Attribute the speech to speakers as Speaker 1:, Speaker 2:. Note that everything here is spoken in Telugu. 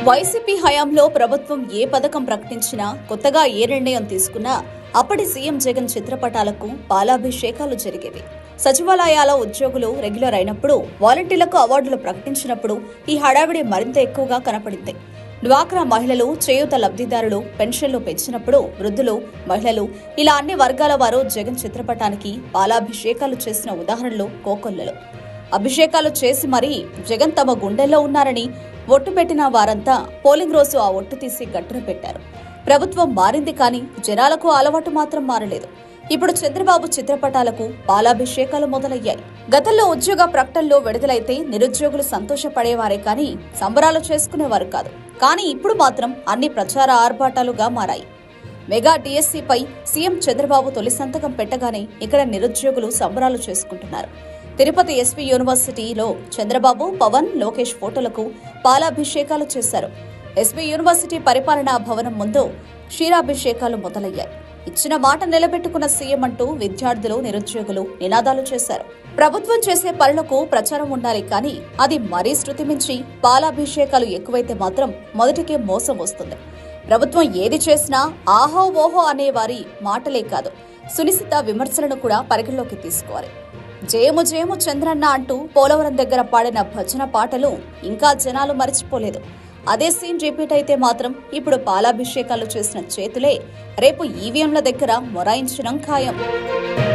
Speaker 1: వైసీపీ హయాంలో ప్రభుత్వం ఏ పథకం ప్రకటించినా కొత్తగా ఏ నిర్ణయం తీసుకున్నా అప్పటి సీఎం జగన్ చిత్రపటాలకు పాలాభిషేకాలు జరిగేవి సచివాలయాల ఉద్యోగులు రెగ్యులర్ అయినప్పుడు వాలంటీర్లకు అవార్డులు ప్రకటించినప్పుడు ఈ హడావిడి మరింత ఎక్కువగా కనపడింది డ్వాక్రా మహిళలు చేయూత లబ్ధిదారులు పెన్షన్లు పెంచినప్పుడు వృద్ధులు మహిళలు ఇలా అన్ని వర్గాల వారు జగన్ చిత్రపటానికి పాలాభిషేకాలు చేసిన ఉదాహరణలు కోకొల్లలు అభిషేకాలు చేసి మరీ జగన్ తమ గుండెల్లో ఉన్నారని ఒట్టు పెట్టిన వారంతా పోలింగ్ రోజు ఆ ఒట్టు తీసి గట్టున పెట్టారు ప్రభుత్వం మారింది కానీ జనాలకు అలవాటు మాత్రం మారలేదు ఇప్పుడు చంద్రబాబు చిత్రపటాలకు పాలాభిషేకాలు మొదలయ్యాయి గతంలో ఉద్యోగ ప్రకటనలో విడుదలైతే నిరుద్యోగులు సంతోషపడేవారే కానీ సంబరాలు చేసుకునేవారు కాదు కానీ ఇప్పుడు మాత్రం అన్ని ప్రచార ఆర్భాటాలుగా మారాయి మెగా డిఎస్సీపై సీఎం చంద్రబాబు తొలి సంతకం పెట్టగానే ఇక్కడ నిరుద్యోగులు సంబరాలు చేసుకుంటున్నారు తిరుపతి ఎస్పీ యూనివర్సిటీలో చంద్రబాబు పవన్ లోకేష్ ఫోటోలకు పాలాభిషేకాలు చేశారు ఎస్పీ యూనివర్సిటీ పరిపాలనా భవనం ముందు క్షీరాభిషేకాలు మొదలయ్యాయి ఇచ్చిన మాట నిలబెట్టుకున్న సీఎం అంటూ విద్యార్థులు నిరుద్యోగులు నినాదాలు చేశారు ప్రభుత్వం చేసే పనులకు ప్రచారం ఉండాలి కానీ అది మరీ శృతి మించి పాలాభిషేకాలు ఎక్కువైతే మాత్రం మొదటికే మోసం వస్తుంది ప్రభుత్వం ఏది చేసినా ఆహో ఓహో అనే వారి మాటలే కాదు సునిశిత విమర్శలను కూడా పరిగణలోకి తీసుకోవాలి జయము జయము చంద్రన్న అంటూ పోలవరం దగ్గర పాడిన భజన పాటలు ఇంకా జనాలు మరిచిపోలేదు అదే సీన్ రిపీట్ అయితే మాత్రం ఇప్పుడు పాలాభిషేకాలు చేసిన చేతులే రేపు ఈవీఎంల దగ్గర మొరాయించడం ఖాయం